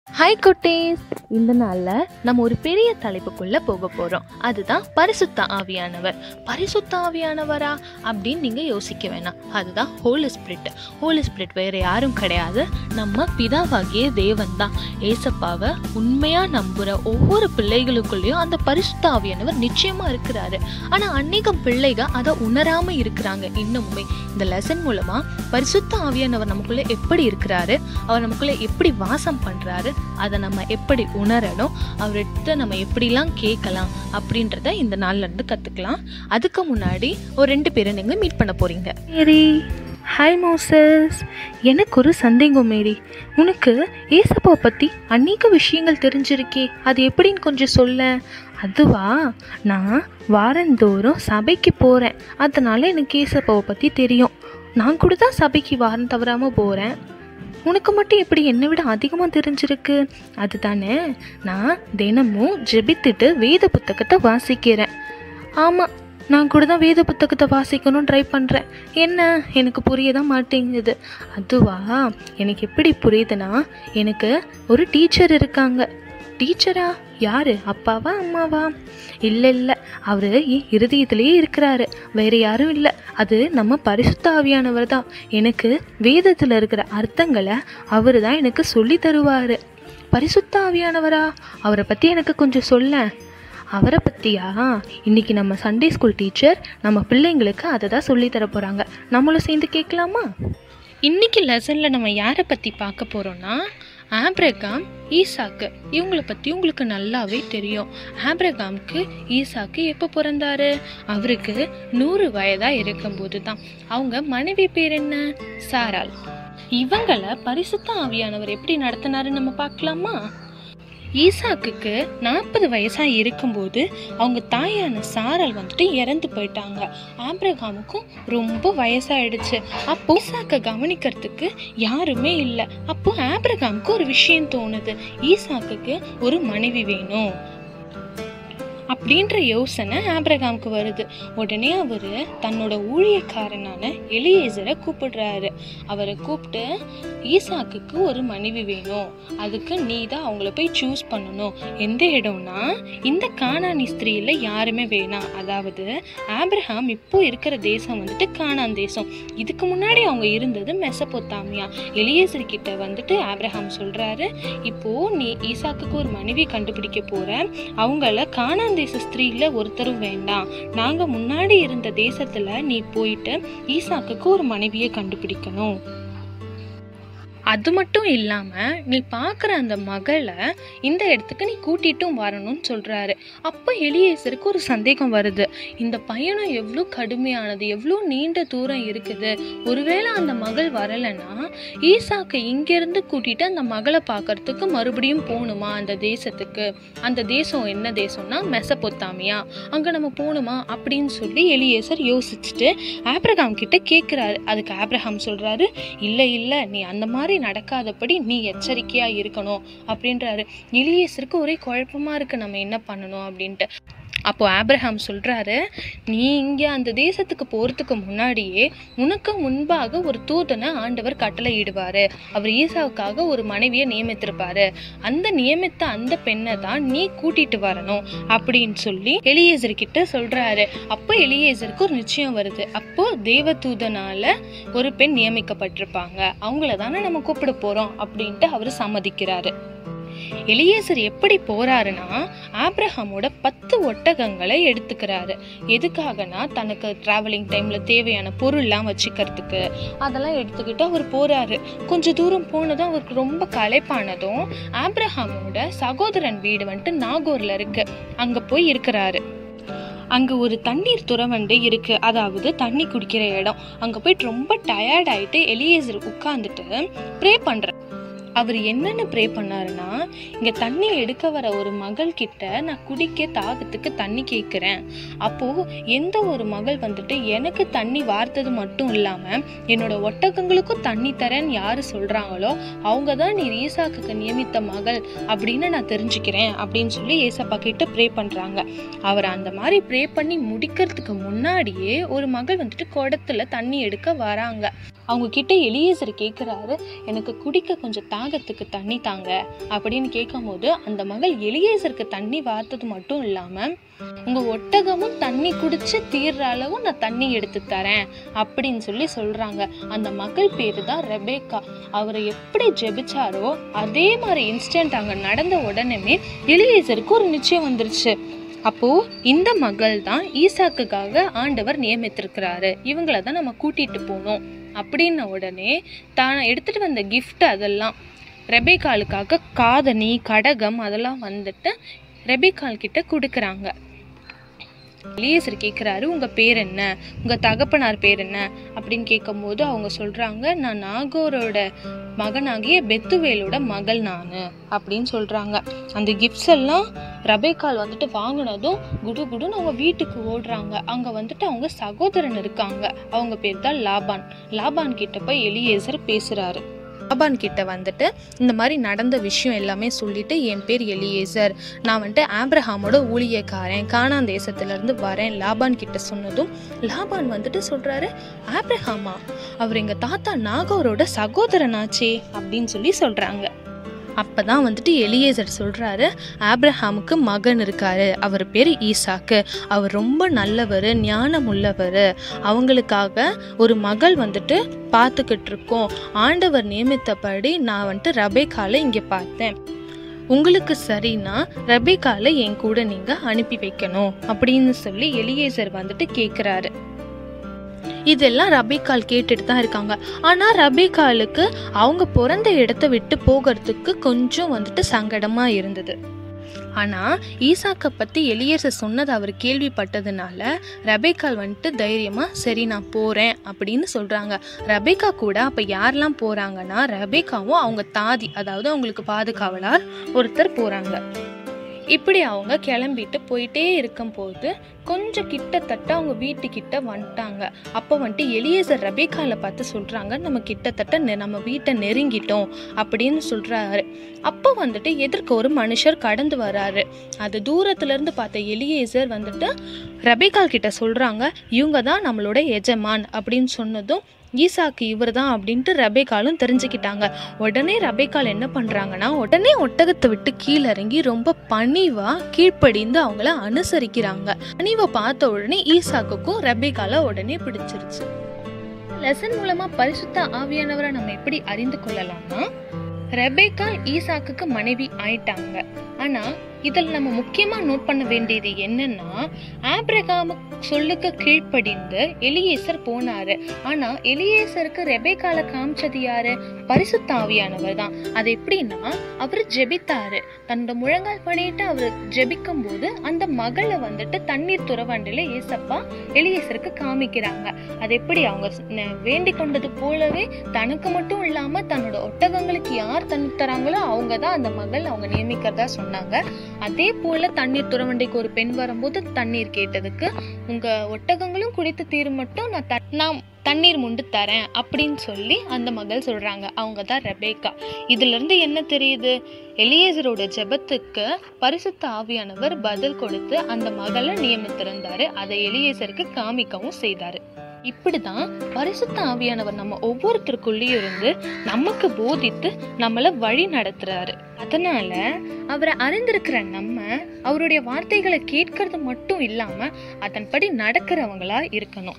Hi குட்டீஸ் இந்த நாளில் நம்ம ஒரு பெரிய தலைப்புக்குள்ளே போக போகிறோம் அதுதான் பரிசுத்த ஆவியானவர் பரிசுத்த ஆவியானவரா அப்படின்னு நீங்கள் யோசிக்க வேணாம் அதுதான் ஹோலி ஸ்பிரிட் ஹோலி ஸ்பிரிட் வேறு யாரும் கிடையாது நம்ம பிதாவாகிய தேவன் தான் ஏசப்பாவை உண்மையாக நம்புகிற ஒவ்வொரு பிள்ளைகளுக்குள்ளேயும் அந்த பரிசுத்த ஆவியானவர் நிச்சயமாக இருக்கிறாரு ஆனால் அநேகம் பிள்ளைகள் அதை உணராமல் இருக்கிறாங்க இன்னமுமே இந்த லெசன் மூலமாக பரிசுத்த ஆவியானவர் நமக்குள்ளே எப்படி இருக்கிறாரு அவர் நமக்குள்ளே எப்படி வாசம் பண்ணுறாரு அதை நம்ம எப்படி உணரணும் அவர்கிட்ட நம்ம எப்படிலாம் கேட்கலாம் அப்படின்றத இந்த நாள்ல இருந்து கற்றுக்கலாம் அதுக்கு முன்னாடி ஒரு ரெண்டு பேரை நீங்கள் மீட் பண்ண போகிறீங்க மேரி ஹாய் மோசஸ் எனக்கு ஒரு சந்தேகம் மேரி உனக்கு ஏசப்பாவை பற்றி அநேக விஷயங்கள் தெரிஞ்சிருக்கே அது எப்படின்னு கொஞ்சம் சொல்ல அதுவா நான் வாரந்தோறும் சபைக்கு போகிறேன் அதனால எனக்கு ஏசப்பாவை பற்றி தெரியும் நான் கூட தான் சபைக்கு வாரம் தவறாமல் போகிறேன் உனக்கு மட்டும் எப்படி என்னை விட அதிகமாக தெரிஞ்சிருக்கு அதுதானே நான் தினமும் ஜெபித்துட்டு வேத புத்தகத்தை வாசிக்கிறேன் ஆமாம் நான் கூட தான் வேத புத்தகத்தை வாசிக்கணும்னு ட்ரை பண்ணுறேன் என்ன எனக்கு புரிய தான் மாட்டேங்குது அதுவா எனக்கு எப்படி புரியுதுன்னா எனக்கு ஒரு டீச்சர் இருக்காங்க டீச்சரா யாரு அப்பாவா அம்மாவா இல்லை இல்லை அவர் என் இருதயத்திலேயே இருக்கிறாரு வேற யாரும் இல்லை அது நம்ம பரிசுத்த ஆவியானவர் தான் எனக்கு வேதத்தில் இருக்கிற அர்த்தங்களை அவர் தான் எனக்கு சொல்லி தருவார் பரிசுத்த ஆவியானவரா அவரை பற்றி எனக்கு கொஞ்சம் சொல்ல அவரை பற்றியா இன்னைக்கு நம்ம சண்டே ஸ்கூல் டீச்சர் நம்ம பிள்ளைங்களுக்கு அதை தான் சொல்லி தர போகிறாங்க நம்மளும் சேர்ந்து கேட்கலாமா இன்னைக்கு லெசனில் நம்ம யாரை பற்றி பார்க்க போகிறோன்னா ஆப்ரகாம் ஈசாக்கு இவங்களை பற்றி உங்களுக்கு நல்லாவே தெரியும் ஆப்ரகாம்க்கு ஈசாக்கு எப்போ பிறந்தாரு அவருக்கு நூறு வயதாக இருக்கும்போது தான் அவங்க மனைவி பேர் என்ன சாராள் இவங்களை பரிசுத்த ஆவியானவர் எப்படி நடத்தினாரு நம்ம பார்க்கலாமா ஈசாக்குக்கு நாற்பது வயசா இருக்கும்போது அவங்க தாயான சாரல் வந்துட்டு இறந்து போயிட்டாங்க ஆப்ரஹாமுக்கும் ரொம்ப வயசாயிடுச்சு அப்போ ஈசாக்க கவனிக்கிறதுக்கு யாருமே இல்லை அப்போ ஆப்ரஹாமுக்கு ஒரு விஷயம் தோணுது ஈசாக்குக்கு ஒரு மனைவி வேணும் அப்படின்ற யோசனை ஆப்ரகாமுக்கு வருது உடனே அவர் தன்னோட ஊழியக்காரனான எலியேசரை கூப்பிடுறாரு அவரை கூப்பிட்டு ஈசாக்குக்கு ஒரு மனைவி வேணும் அதுக்கு நீ தான் அவங்கள போய் சூஸ் பண்ணணும் எந்த இடம்னா இந்த கானானி ஸ்திரீல யாருமே வேணாம் அதாவது ஆப்ரஹாம் இப்போ இருக்கிற தேசம் வந்துட்டு கானான் தேசம் இதுக்கு முன்னாடி அவங்க இருந்தது மெசபொத்தாமியா எலியேசர் கிட்ட வந்துட்டு ஆப்ரஹாம் சொல்றாரு இப்போ நீ ஈசாக்குக்கு ஒரு மனைவி கண்டுபிடிக்க போற அவங்கள கானான் தேச ஸ்திரீல ஒருத்தரும் வேண்டாம் நாங்க முன்னாடி இருந்த தேசத்துல நீ போயிட்டு ஈசாக்குக்கு ஒரு மனைவியை கண்டுபிடிக்கணும் அது மட்டும் இல்லாம நீ பார்க்குற அந்த மகளை இந்த இடத்துக்கு நீ கூட்டிட்டும் வரணும்னு சொல்றாரு அப்போ எலியேசருக்கு ஒரு சந்தேகம் வருது இந்த பயணம் எவ்வளோ கடுமையானது எவ்வளோ நீண்ட தூரம் இருக்குது ஒருவேளை அந்த மகள் வரலைன்னா ஈசாக்கை இங்கேருந்து கூட்டிட்டு அந்த மகளை பார்க்கறதுக்கு மறுபடியும் போகணுமா அந்த தேசத்துக்கு அந்த தேசம் என்ன தேசம்னா மெசபொத்தாமியா அங்கே நம்ம போகணுமா அப்படின்னு சொல்லி எலியேசர் யோசிச்சுட்டு ஆப்ரஹாம் கிட்ட கேட்குறாரு அதுக்கு ஆப்ரஹாம் சொல்றாரு இல்லை இல்லை நீ அந்த மாதிரி நடக்காதபடி நீ எச்சரிக்கையா இருக்கணும் அப்படின்றாரு எலியேசருக்கு ஒரே குழப்பமா இருக்கு நம்ம என்ன பண்ணணும் அப்படின்ட்டு அப்போ ஆப்ரஹாம் சொல்றாரு நீ இங்கே அந்த தேசத்துக்கு போகிறதுக்கு முன்னாடியே உனக்கு முன்பாக ஒரு தூதனை ஆண்டவர் கட்டளை இடுவாரு அவர் ஈசாவுக்காக ஒரு மனைவியை நியமித்திருப்பாரு அந்த நியமித்த அந்த பெண்ணை தான் நீ கூட்டிட்டு வரணும் அப்படின்னு சொல்லி எலியேசர் கிட்ட சொல்றாரு அப்போ எலியேசருக்கு ஒரு நிச்சயம் வருது அப்போ தேவதூதனால ஒரு பெண் நியமிக்கப்பட்டிருப்பாங்க அவங்கள தானே நம்ம கூப்பிட போறோம் அப்படின்ட்டு அவர் சம்மதிக்கிறாரு எலியேசர் எப்படி போறாருன்னா ஆப்ரஹாமோட பத்து ஒட்டகங்களை எடுத்துக்கிறாரு எதுக்காகனா தனக்கு டிராவலிங் டைம்ல தேவையான பொருள்லாம் வச்சுக்கிறதுக்கு அதெல்லாம் எடுத்துக்கிட்டு அவர் போறாரு கொஞ்ச தூரம் போனதும் அவருக்கு ரொம்ப களைப்பானதும் ஆப்ரஹாமோட சகோதரன் வீடு வந்துட்டு நாகூர்ல இருக்கு அங்க போய் இருக்கிறாரு அங்கே ஒரு தண்ணீர் துறவண்டு இருக்கு அதாவது தண்ணி குடிக்கிற இடம் அங்கே போயிட்டு ரொம்ப டயர்ட் ஆயிட்டு எலியேசர் உட்காந்துட்டு ப்ரே பண்ற அவர் என்னென்னு ப்ரே பண்ணாருன்னா இங்கே தண்ணி எடுக்க வர ஒரு மகள் கிட்ட நான் குடிக்க தாகத்துக்கு தண்ணி கேட்குறேன் அப்போது எந்த ஒரு மகள் வந்துட்டு எனக்கு தண்ணி வார்த்தது மட்டும் இல்லாமல் என்னோட ஒட்டகங்களுக்கும் தண்ணி தரேன்னு யார் சொல்கிறாங்களோ அவங்க தான் நீ ஈசாக்குக்கு நியமித்த மகள் அப்படின்னு நான் தெரிஞ்சுக்கிறேன் அப்படின்னு சொல்லி ஏசப்பா கிட்ட ப்ரே பண்ணுறாங்க அவர் அந்த மாதிரி ப்ரே பண்ணி முடிக்கிறதுக்கு முன்னாடியே ஒரு மகள் வந்துட்டு குடத்துல தண்ணி எடுக்க வராங்க அவங்க கிட்ட எலியேசர் கேட்குறாரு எனக்கு குடிக்க கொஞ்சம் தா தாகத்துக்கு தண்ணி தாங்க அப்படின்னு கேட்கும்போது அந்த மகள் எலியேசருக்கு தண்ணி வார்த்தது மட்டும் இல்லாமல் உங்கள் ஒட்டகமும் தண்ணி குடிச்சு தீர்ற அளவு நான் தண்ணி எடுத்து தரேன் அப்படின்னு சொல்லி சொல்கிறாங்க அந்த மகள் பேர் தான் ரெபேக்கா அவரை எப்படி ஜெபிச்சாரோ அதே மாதிரி இன்ஸ்டன்ட் அங்கே நடந்த உடனே எலியேசருக்கு ஒரு நிச்சயம் வந்துருச்சு அப்போ இந்த மகள் தான் ஈசாக்குக்காக ஆண்டவர் நியமித்திருக்கிறாரு இவங்கள தான் நம்ம கூட்டிட்டு போகணும் அப்படின்ன உடனே தான் எடுத்துட்டு வந்த gift அதெல்லாம் ரெபேக்காலுக்காக காதணி கடகம் அதெல்லாம் வந்துட்டு ரெபேக்கால் கிட்ட கொடுக்குறாங்க எலியேசர் கேட்குறாரு உங்கள் பேர் என்ன உங்கள் தகப்பனார் பேர் என்ன அப்படின்னு கேட்கும்போது அவங்க சொல்கிறாங்க நான் நாகோரோட மகனாகிய பெத்துவேலோட மகள் நான் அப்படின்னு சொல்கிறாங்க அந்த கிஃப்ட்ஸ் எல்லாம் ரபேக்கால் வந்துட்டு வாங்கினதும் குடு குடுன்னு அவங்க வீட்டுக்கு ஓடுறாங்க அங்கே வந்துட்டு அவங்க சகோதரன் இருக்காங்க அவங்க பேர் தான் லாபான் லாபான் கிட்ட போய் எலியேசர் பேசுகிறாரு லாபான் கிட்ட வந்துட்டு இந்த மாதிரி நடந்த விஷயம் எல்லாமே சொல்லிட்டு என் பேர் எலியேசர் நான் வந்துட்டு ஆப்ரஹாமோட ஊழியக்காரன் கானான் தேசத்துலேருந்து வரேன் லாபான் கிட்ட சொன்னதும் லாபான் வந்துட்டு சொல்கிறாரு ஆப்ரஹாமா அவர் எங்கள் தாத்தா நாகோரோட சகோதரனாச்சே அப்படின்னு சொல்லி சொல்கிறாங்க அப்போ தான் வந்துட்டு எலியேசர் சொல்கிறாரு ஆப்ரஹாமுக்கு மகன் இருக்காரு அவர் பேர் ஈசாக்கு அவர் ரொம்ப நல்லவர் ஞானம் உள்ளவர் அவங்களுக்காக ஒரு மகள் வந்துட்டு பார்த்துக்கிட்டு இருக்கோம் ஆண்டவர் நியமித்தபடி நான் வந்துட்டு ரபேக்கால இங்கே பார்த்தேன் உங்களுக்கு சரின்னா ரபேக்கால என் கூட நீங்கள் அனுப்பி வைக்கணும் அப்படின்னு சொல்லி எலியேசர் வந்துட்டு கேட்குறாரு இதெல்லாம் ரபிகால் கேட்டுட்டு தான் இருக்காங்க ஆனால் ரபிகாலுக்கு அவங்க பிறந்த இடத்த விட்டு போகிறதுக்கு கொஞ்சம் வந்துட்டு சங்கடமா இருந்தது ஆனால் ஈசாக்கை பற்றி எலியேசர் சொன்னது அவர் கேள்விப்பட்டதுனால ரபேக்கால் வந்துட்டு தைரியமாக சரி நான் போகிறேன் அப்படின்னு சொல்கிறாங்க ரபேக்கா கூட அப்போ யாரெல்லாம் போகிறாங்கன்னா ரபேக்காவும் அவங்க தாதி அதாவது அவங்களுக்கு பாதுகாவலார் ஒருத்தர் போகிறாங்க இப்படி அவங்க கிளம்பிட்டு போயிட்டே இருக்கும்போது கொஞ்சம் கிட்டத்தட்ட அவங்க வீட்டுக்கிட்ட வந்துட்டாங்க அப்போ வந்துட்டு எலியேசர் ரபேக்கால பார்த்து சொல்கிறாங்க நம்ம கிட்டத்தட்ட நெ- நம்ம வீட்டை நெருங்கிட்டோம் அப்படின்னு சொல்கிறாரு அப்போ வந்துட்டு எதிர்க்க ஒரு மனுஷர் கடந்து வராரு அது தூரத்துல இருந்து பார்த்த எலியேசர் வந்துட்டு ரபேக்கால் கிட்ட சொல்கிறாங்க இவங்க தான் நம்மளோட எஜமான் அப்படின்னு சொன்னதும் ஈசாக்கு இவர் தான் அப்படின்ட்டு ரபேக்காலும் தெரிஞ்சுக்கிட்டாங்க உடனே ரபேக்கால் என்ன பண்ணுறாங்கன்னா உடனே ஒட்டகத்தை விட்டு கீழே இறங்கி ரொம்ப பணிவாக கீழ்ப்படிந்து அவங்கள அனுசரிக்கிறாங்க பணிவை பார்த்த உடனே ஈசாக்குக்கும் ரபேக்கால உடனே பிடிச்சிருச்சு லெசன் மூலமா பரிசுத்த ஆவியானவரை நம்ம எப்படி அறிந்து கொள்ளலாம்னா ரெபேக்கால் ஈசாக்குக்கு மனைவி ஆயிட்டாங்க ஆனா இதில் நம்ம முக்கியமா நோட் பண்ண வேண்டியது என்னன்னா ஆப்ரகாமு சொல்லுக்கு கீழ்ப்படிந்து எலியேசர் போனாரு ஆனா எலியேசருக்கு ரெபேக்கால காமிச்சது யாரு பரிசுத்த ஆவியானவர் தான் அது எப்படின்னா அவர் ஜெபித்தாரு தன்னோட முழங்கால் பண்ணிட்டு அவர் ஜெபிக்கும் போது அந்த மகளை வந்துட்டு தண்ணீர் துறவண்டில ஏசப்பா எலியேசருக்கு காமிக்கிறாங்க அது எப்படி அவங்க ஸ்- ந- வேண்டிக் கொண்டது போலவே தனக்கு மட்டும் இல்லாம தன்னோட ஒட்டகங்களுக்கு யார் தண்ணி தராங்களோ அவங்க தான் அந்த மகள் அவங்க நியமிக்கிறதா சொன்னாங்க அதே போல தண்ணீர் துறவண்டைக்கு ஒரு பெண் வரும்போது தண்ணீர் கேட்டதுக்கு உங்க ஒட்டகங்களும் குடித்து தீரும் மட்டும் நான் த- நான் தண்ணீர் முண்டு தரேன் அப்படின்னு சொல்லி அந்த மகள் சொல்றாங்க அவங்க தான் ரெபேக்கா இதுல இருந்து என்ன தெரியுது எலியேசரோட ஜெபத்துக்கு பரிசுத்த ஆவியானவர் பதில் கொடுத்து அந்த மகளை நியமித்திருந்தாரு அதை எலியேசருக்கு காமிக்கவும் செய்தாரு இப்படிதான் பரிசுத்த ஆவியானவர் நம்ம ஒவ்வொருத்தருக்குள்ளேயும் இருந்து நமக்கு போதித்து நம்மள வழி நடத்துறாரு அதனால அவரை அறிந்திருக்கிற நம்ம அவருடைய வார்த்தைகளை கேட்கறது மட்டும் இல்லாம அதன்படி நடக்கிறவங்களா இருக்கணும்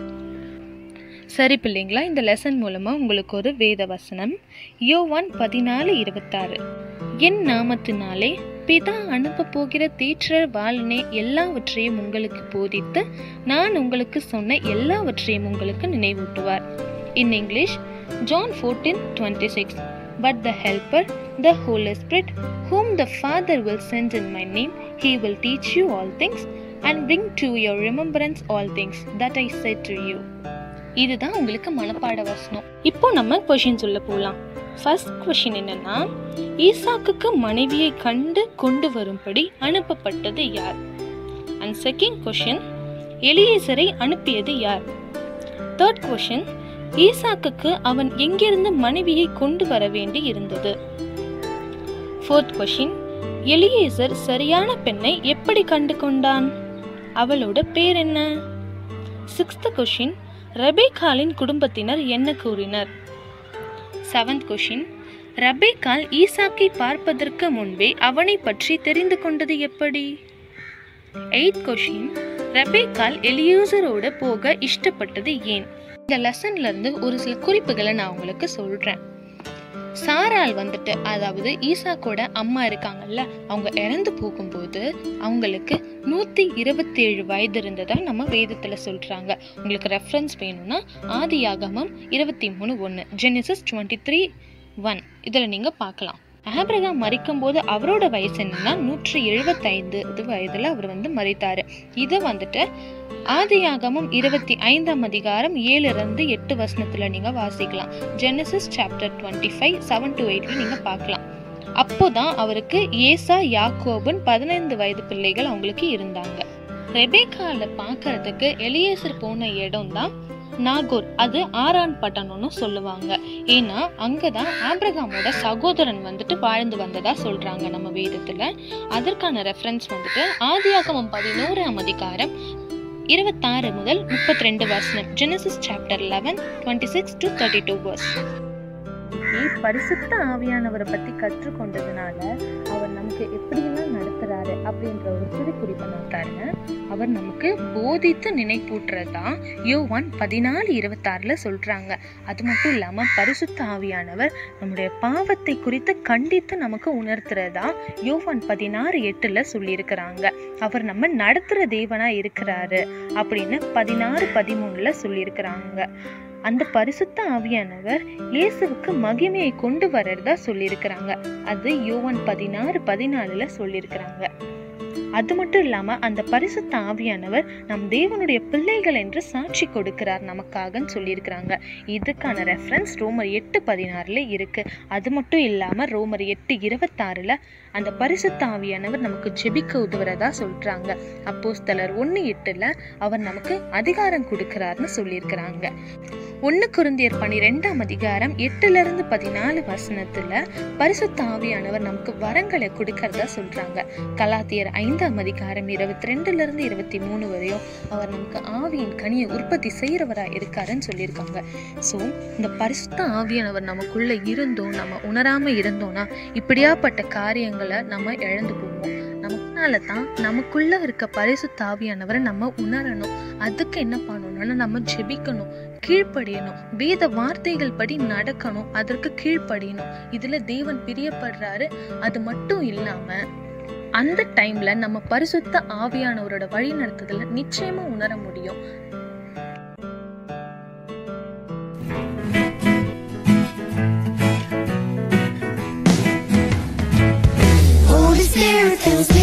சரி பிள்ளைங்களா இந்த லெசன் மூலமா உங்களுக்கு ஒரு வேத வசனம் யோவான் பதினாலு இருபத்தாறு என் நாமத்தினாலே பிதா அனுப்ப போகிற தீற்றர் வாழனே எல்லாவற்றையும் உங்களுக்கு போதித்து நான் உங்களுக்கு சொன்ன எல்லாவற்றையும் உங்களுக்கு நினைவூட்டுவார் in English John fourteen twenty six but the helper the Holy Spirit whom the Father will send in my name, he will teach you all things and bring to your remembrance all things that I said to you. இதுதான் உங்களுக்கு மனப்பாட வசனம் இப்போ நம்ம question சொல்ல போகலாம் first question என்னன்னா ஈசாக்குக்கு மனைவியை கண்டு கொண்டு வரும்படி அனுப்பப்பட்டது யார் அண்ட் செகண்ட் கொஷின் எலியேசரை அனுப்பியது யார் தேர்ட் கொஷின் ஈசாக்குக்கு அவன் எங்கிருந்து மனைவியை கொண்டு வர வேண்டி இருந்தது ஃபோர்த் கொஷின் எலியேசர் சரியான பெண்ணை எப்படி கண்டு கொண்டான் அவளோட பேர் என்ன சிக்ஸ்த் கொஷின் ரெபேக்காலின் குடும்பத்தினர் என்ன கூறினர் செவன்த் கொஷின் ரபேக்கால் ஈசாக்கை பார்ப்பதற்கு முன்பே அவனை பற்றி தெரிந்து கொண்டது எப்படி எயித் கொஷின் ரபேக்கால் எலியூசரோட போக இஷ்டப்பட்டது ஏன் இந்த லெசன்ல இருந்து ஒரு சில குறிப்புகளை நான் உங்களுக்கு சொல்றேன் சாரால் வந்துட்டு அதாவது ஈசாக்கோட அம்மா இருக்காங்கல்ல அவங்க இறந்து போகும்போது அவங்களுக்கு நூற்றி இருபத்தி ஏழு வயது இருந்ததா நம்ம வேதத்தில் சொல்கிறாங்க உங்களுக்கு ரெஃபரன்ஸ் வேணும்னா ஆதியாகமம் இருபத்தி மூணு ஒன்று ஜெனிசஸ் டுவெண்ட்டி த்ரீ ஒன் இதில் நீங்கள் பார்க்கலாம் ஆபிரகாம் மறிக்கும் போது அவரோட வயசு என்னன்னா நூற்றி எழுபத்தைந்து வயதுல அவர் வந்து மறித்தாரு இதை வந்துட்டு ஆதியாகமம் இருபத்தி ஐந்தாம் அதிகாரம் ஏழுல இருந்து எட்டு வசனத்துல நீங்க வாசிக்கலாம் Genesis chapter twenty five seven to எயிட்ல நீங்க பார்க்கலாம் அப்போதான் அவருக்கு ஏசா யாக்கோபுன் பதினைந்து வயது பிள்ளைகள் அவங்களுக்கு இருந்தாங்க ரெபேக்கால பார்க்கறதுக்கு எலியேசர் போன இடம் தான் நாகூர் அது ஆரான் பட்டணம்னு சொல்லுவாங்க ஏன்னா அங்கதான் ஆப்ரகாமோட சகோதரன் வந்துட்டு வாழ்ந்து வந்ததா சொல்றாங்க நம்ம வேதத்துல அதற்கான ரெஃபரன்ஸ் வந்துட்டு ஆதியாகமம் பதினோராம் அதிகாரம் இருபத்தாறு முதல் முப்பத்தி ரெண்டு வசனம் Genesis chapter eleven twenty six to thirty two verse பரிசுத்த ஆவியானவரை பத்தி கற்றுக்கொண்டதுனால அவர் நமக்கு எப்படியெல்லாம் நடத்துறாரு அப்படின்ற ஒரு சிறு குறிப்பை நான் தரேன் அவர் நமக்கு போதித்து நினைப்பூட்டுறதா யோவான் பதினாலு இருபத்தாறுல சொல்றாங்க அது மட்டும் இல்லாம பரிசுத்த ஆவியானவர் நம்முடைய பாவத்தை குறித்து கண்டித்து நமக்கு உணர்த்துறதா யோவான் பதினாறு எட்டுல சொல்லியிருக்கிறாங்க அவர் நம்ம நடத்துற தேவனா இருக்கிறாரு அப்படின்னு பதினாறு பதிமூணுல சொல்லியிருக்கிறாங்க அந்த பரிசுத்த ஆவியானவர் இயேசுவுக்கு மகிமையை கொண்டு வர்றதா சொல்லியிருக்கிறாங்க அது யோவான் பதினாறு பதினாலுல சொல்லியிருக்கிறாங்க அது மட்டும் இல்லாம அந்த பரிசுத்த ஆவியானவர் நம் தேவனுடைய பிள்ளைகள் என்று சாட்சி கொடுக்கிறார் நமக்காகன்னு சொல்லியிருக்கிறாங்க இதுக்கான ரெஃபரன்ஸ் ரோமர் எட்டு பதினாறுல இருக்கு அது மட்டும் இல்லாம ரோமர் எட்டு இருபத்தாறுல அந்த பரிசுத்த ஆவியானவர் நமக்கு ஜெபிக்க உதவுறதா சொல்றாங்க அப்போஸ்தலர் ஒன்னு எட்டுல அவர் நமக்கு அதிகாரம் கொடுக்கிறார்னு சொல்லியிருக்கிறாங்க ஒன்னு குருந்தியர் பனிரெண்டாம் அதிகாரம் எட்டுல இருந்து பதினாலு வசனத்துல பரிசுத்த ஆவியானவர் நமக்கு வரங்களை கொடுக்கறதா சொல்றாங்க கலாத்தியர் ஐந்தாம் அதிகாரம் இருபத்தி ரெண்டுல இருந்து இருபத்தி மூணு வரையும் அவர் நமக்கு ஆவியின் கனியை உற்பத்தி செய்யறவரா இருக்காருன்னு சொல்லியிருக்காங்க ஸோ இந்த பரிசுத்த ஆவியானவர் நமக்குள்ள இருந்தோம் நம்ம உணராம இருந்தோம்னா இப்படியாப்பட்ட காரியங்களை நம்ம இழந்து போவோம் நமக்குனால தான் நமக்குள்ள இருக்க பரிசுத்த ஆவியானவரை நம்ம உணரணும் அதுக்கு என்ன பண்ணணும்னா நம்ம ஜெபிக்கணும் கீழ்ப்படியணும் வேத வார்த்தைகள் படி நடக்கணும் அதற்கு கீழ்ப்படியணும் இதுல தேவன் பிரியப்படுறாரு அது மட்டும் இல்லாம அந்த டைம்ல நம்ம பரிசுத்த ஆவியானவரோட வழி நடத்துதல நிச்சயமா உணர முடியும் Holy Spirit fills